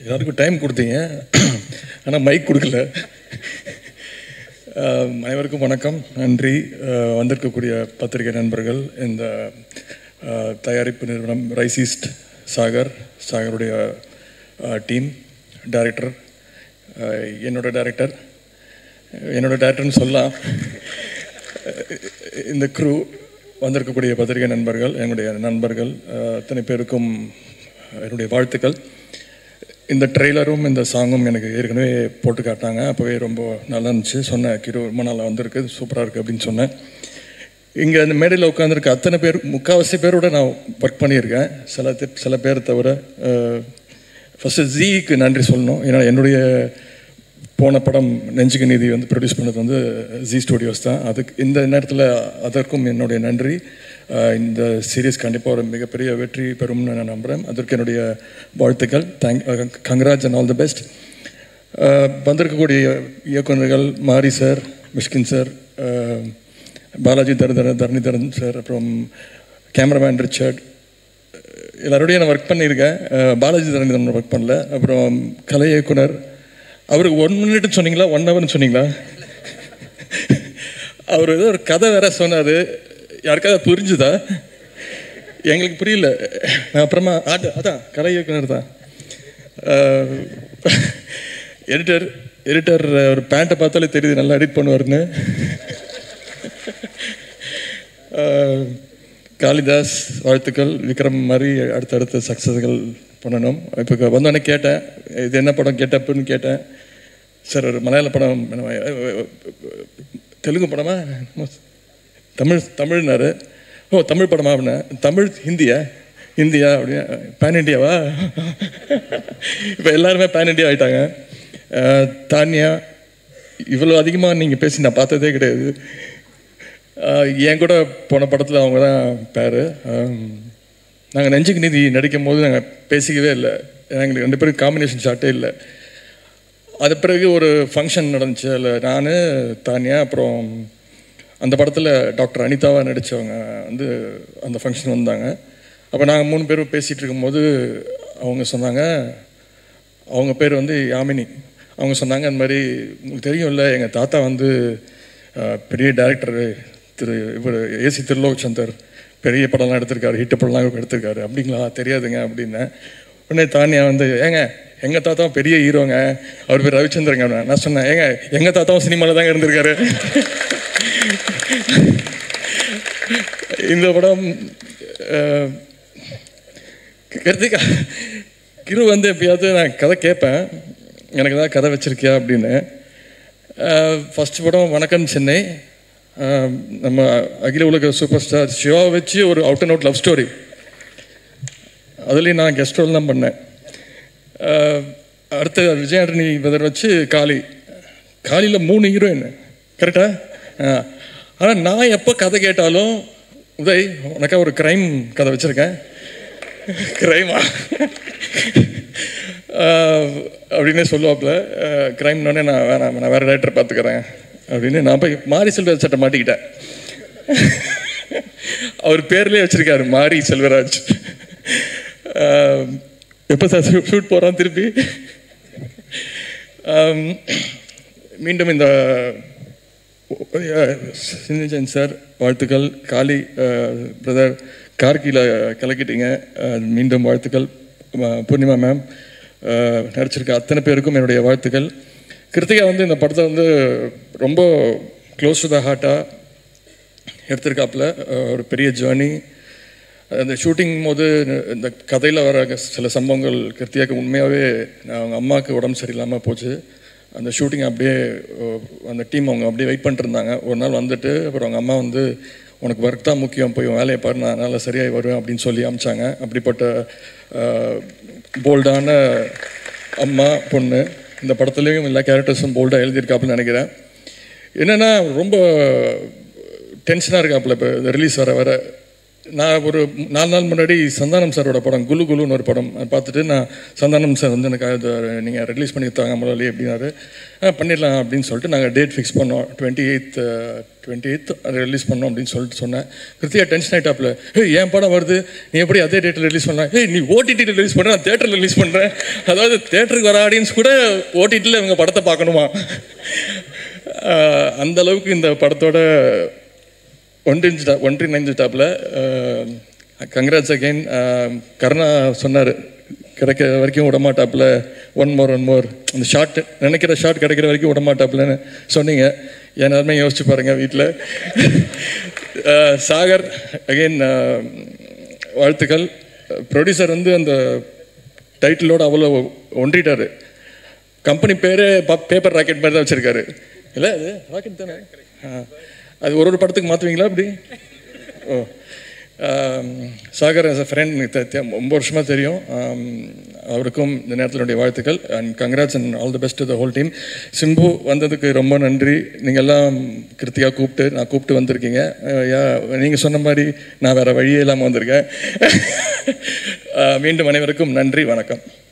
எல்லாருக்கும் டைம் கொடுத்தீங்க ஆனால் மைக் கொடுக்கல அஹ், அனைவருக்கும் வணக்கம் நன்றி அஹ், வந்திருக்கக்கூடிய பத்திரிகை நண்பர்கள் இந்த அஹ், தயாரிப்பு நிறுவனம் ரைசிஸ்ட் சாகர் சாகருடைய டீம் டைரக்டர் என்னோட டைரக்டர் என்னோட டைரக்டர்னு சொல்லலாம் இந்த க்ரூ வந்திருக்கக்கூடிய பத்திரிகை நண்பர்கள் என்னுடைய நண்பர்கள் அஹ், அத்தனை பேருக்கும் என்னுடைய வாழ்த்துக்கள் இந்த ட்ரெய்லரும் இந்த சாங்கும் எனக்கு ஏற்கனவே போட்டு காட்டினாங்க அப்போவே ரொம்ப நல்லா இருந்துச்சு சொன்னேன் கிரு ரொம்ப நல்லா வந்திருக்கு சூப்பராக இருக்குது அப்படின்னு சொன்னேன் இங்கே அந்த மேடையில் உட்காந்துருக்க அத்தனை பேர் முக்கால்வாசி பேரோட நான் ஒர்க் பண்ணியிருக்கேன் சில தி- சில பேர் தவிர ஃபஸ்ட்டு ஜீக்கு நன்றி சொல்லணும் ஏன்னா என்னுடைய போன படம் நெஞ்சுக்கு நீதி வந்து ப்ரொடியூஸ் பண்ணது வந்து ஜி ஸ்டுடியோஸ் தான் அதுக்கு இந்த நேரத்தில் அதற்கும் என்னுடைய நன்றி அஹ், இந்த சீரீஸ் கண்டிப்பாக ஒரு மிகப்பெரிய வெற்றி பெறும்னு நான் நம்புகிறேன் அதற்கு என்னுடைய வாழ்த்துக்கள் thank congrats and all the best வந்திருக்கக்கூடிய இயக்குநர்கள் மாரி சார் மிஷ்கின் சார் அஹ், பாலாஜி தரதர தரணிதரன் சார் அப்புறம் கேமராமேன் ரிச்சர்ட் எல்லாரோடையும் நான் ஒர்க் பண்ணியிருக்கேன் அஹ், பாலாஜி தரணிதரன் ஒர்க் பண்ணல அப்புறம் கலை இயக்குனர் அவருக்கு ஒன் மினிட் சொன்னீங்களா ஒன் ஹவர்னு சொன்னீங்களா அவர் ஏதோ ஒரு கதை வேற சொன்னார் யாருக்காவது புரிஞ்சுதா எங்களுக்கு புரியல நான் அப்புறமா ஆட்டு அதான் கலை இயக்குனர் தான் எடிட்டர் எடிட்டர் ஒரு பேண்ட்டை பார்த்தாலே தெரியுது நல்லா எடிட் பண்ணுவார்னு அஹ், காளிதாஸ் வாழ்த்துக்கள் விக்ரம் மாதிரி அடுத்தடுத்த சக்ஸஸ்கள் பண்ணணும் இப்போ வந்தோடனே கேட்டேன் இது என்ன படம் கேட்டப்புன்னு கேட்டேன் சார் ஒரு மலையாள படம் தெலுங்கு படமா தமிழ் தமிழ்னாரு ஓ தமிழ் படமா அப்படின்னா தமிழ் ஹிந்தியா ஹிந்தியா அப்படியா பேன் இண்டியாவா இப்போ எல்லாருமே பேன் இண்டியா ஆயிட்டாங்க அஹ், தானியா இவ்வளோ அதிகமாக நீங்கள் பேசி நான் பார்த்ததே கிடையாது ஆஹ் என் கூட போன படத்தில் அவங்க தான் பேர் நாங்கள் நெஞ்சுக்கு நீதி நடிக்கும் போது நாங்கள் பேசிக்கவே இல்லை ஏன்னா எங்களுக்கு ரெண்டு பேரும் காம்பினேஷன் ஷாட்டே இல்லை அது பிறகு ஒரு ஃபங்க்ஷன் நடந்துச்சு அதில் நான் தானியா அப்புறம் அந்த படத்தில் டாக்டர் அனிதாவா நடித்தவங்க வந்து அந்த ஃபங்க்ஷன் வந்தாங்க அப்போ நாங்கள் மூணு பேரும் பேசிகிட்டு இருக்கும்போது அவங்க சொன்னாங்க அவங்க பேர் வந்து யாமினி அவங்க சொன்னாங்க அந்த மாதிரி உங்களுக்கு தெரியும்ல எங்கள் தாத்தா வந்து அஹ், பெரிய டைரக்டர் திரு இவர் ஏசி திருலோக் சந்தர் பெரிய படம்லாம் எடுத்திருக்காரு ஹிட் படம்லாம் எடுத்திருக்காரு அப்படிங்களா தெரியாதுங்க அப்படின்னேன் உடனே தானியா வந்து ஏங்க எங்கள் தாத்தாவும் பெரிய ஹீரோங்க அவர் பேர் ரவிச்சந்திரங்க அப்படின்னா. நான் சொன்னேன் ஏங்க எங்கள் தாத்தாவும் சினிமாவில் தாங்க இருந்திருக்காரு இந்த படம் அஹ், கிருத்திகா கிரு வந்து எப்பயாவது நான் கதை கேட்பேன் எனக்கு ஏதாவது கதை வச்சிருக்கியா அப்படின்னு ஃபஸ்ட் படம் வணக்கம் சென்னை அஹ், நம்ம அகில உலக சூப்பர் ஸ்டார் சிவா வச்சு ஒரு out and out love story அதுலேயும் நான் கெஸ்ட் ரோல் தான் பண்ணேன் அஹ், அடுத்து விஜய் ஆண்டனி பிரதர் வச்சு காளி காளியில் மூணு ஹீரோயின் கரெக்டா ஆனால் நான் எப்போ கதை கேட்டாலும் உதய் உனக்கா ஒரு க்ரைம் கதை வச்சுருக்கேன் க்ரைமா அப்படின்னே சொல்லுவாப்புல க்ரைம்னோடனே நான் வேணாம் நான் வேறு ரைட்டர் பார்த்துக்கிறேன் அப்படின்னு நான் போய் மாரி செல்வராஜ் சட்டை மாட்டிக்கிட்டேன் அவர் பேர்லேயே வச்சிருக்காரு மாரி செல்வராஜ் அஹ், எப்போ சார் ஷூட் போகிறோம் திருப்பி அம், மீண்டும் இந்த சிந்திஜன் சார் வாழ்த்துக்கள் காளி பிரதர் கார்கியில் கலக்கிட்டீங்க அஹ், மீண்டும் வாழ்த்துக்கள் ம- பூர்ணிமா மேம் நடிச்சிருக்க அத்தனை பேருக்கும் என்னுடைய வாழ்த்துக்கள் கிருத்திகா வந்து இந்த படத்தை வந்து ரொம்ப க்ளோஸ் டு த ஹார்ட்டாக எடுத்திருக்காப்புல அஹ், ஒரு பெரிய ஜேர்னி அந்த ஷூட்டிங் போது இந்த கதையில் வர சில சம்பவங்கள் கிருத்தியாக்கு உண்மையாகவே அவங்க அம்மாவுக்கு உடம்பு சரியில்லாமல் போச்சு அந்த ஷூட்டிங் அப்படியே அஹ், அந்த டீம் அவங்க அப்படியே வெயிட் பண்ணிட்டு இருந்தாங்க ஒரு நாள் வந்துட்டு அப்புறம் அவங்க அம்மா வந்து உனக்கு ஒர்க் தான் முக்கியம் போய் உன் வேலையை பாரு நான் நல்லா சரியாகி வருவேன் அப்படின்னு சொல்லி அமிச்சாங்க அப்படிப்பட்ட போல்டான அம்மா பொண்ணு இந்த படத்துலேயும் எல்லா கேரக்டர்ஸும் போல்டாக எழுதியிருக்காப்புன்னு நினைக்கிறேன் என்னென்னா ரொம்ப டென்ஷனாக இருக்காப்புல இப்போ ரிலீஸ் வர வர நான் ஒரு நாலு நாள் முன்னாடி சந்தானம் சாரோட படம் குலு குலுன்னு ஒரு படம் அதை பார்த்துட்டு நான் சந்தானம் சார் வந்து எனக்கு அது நீங்கள் ரிலீஸ் பண்ணி தாங்க முதலாளி அப்படின்னாரு "ஆ, பண்ணிடலாம் அப்படின்னு சொல்லிட்டு நாங்கள் டேட் ஃபிக்ஸ் பண்ணோம் டுவெண்ட்டி எயித் டுவெண்ட்டி எயித் அதை ரிலீஸ் பண்ணோம் அப்படின்னு சொல்லிட்டு சொன்னேன் கிருத்தியா டென்ஷன் ஆகிட்டாப்ல ஏய் என் படம் வருது நீ எப்படி அதே டேட்டில் ரிலீஸ் பண்ணலாம் ஏய் நீ ஓடிடியில் ரிலீஸ் பண்ணுற நான் தேட்டரில் ரிலீஸ் பண்ணுறேன் அதாவது தேட்டருக்கு வர ஆடியன்ஸ் கூட ஓடிடியில் இவங்க படத்தை பார்க்கணுமா ஆஹ் அந்த அளவுக்கு இந்த படத்தோட ஒன்றிஞ்சு ஒன்றிணைஞ்சிட்டாப்புல கங்க்ராட்ஸ் அகைன் கருணா சொன்னார் கிடைக்கிற வரைக்கும் விடமாட்டாப்புல ஒன் மோர் ஒன் மோர் அந்த ஷார்ட் நினைக்கிற ஷார்ட் கிடைக்கிற வரைக்கும் விடமாட்டாப்புலன்னு சொன்னீங்க என் நேரமே யோசிச்சு பாருங்க வீட்டில் சாகர் அகைன் வாழ்த்துக்கள் ப்ரொடியூசர் வந்து அந்த டைட்டிலோட அவ்வளோ ஒன்றிட்டாரு கம்பெனி பேரே பேப்பர் ராக்கெட் மாதிரி தான் வச்சிருக்காரு இல்லை அது ராக்கெட் தானே ஆ. அது ஒரு ஒரு படத்துக்கு மாற்றுவீங்களா அப்படி ஓ ஆம், சாகர் as a ஃப்ரெண்ட் எனக்கு ரொம்ப வருஷமாக தெரியும் ஆம், அவருக்கும் இந்த நேரத்தில் என்னுடைய வாழ்த்துக்கள் and congrats and all the best the whole team Simbu வந்ததுக்கு ரொம்ப நன்றி நீங்கள் எல்லாம் கிருத்தியாக கூப்பிட்டு நான் கூப்பிட்டு வந்திருக்கீங்க நீங்கள் சொன்ன மாதிரி நான் வேறு வழியே இல்லாமல் வந்திருக்கேன் ஆ, மீண்டும் அனைவருக்கும் நன்றி வணக்கம்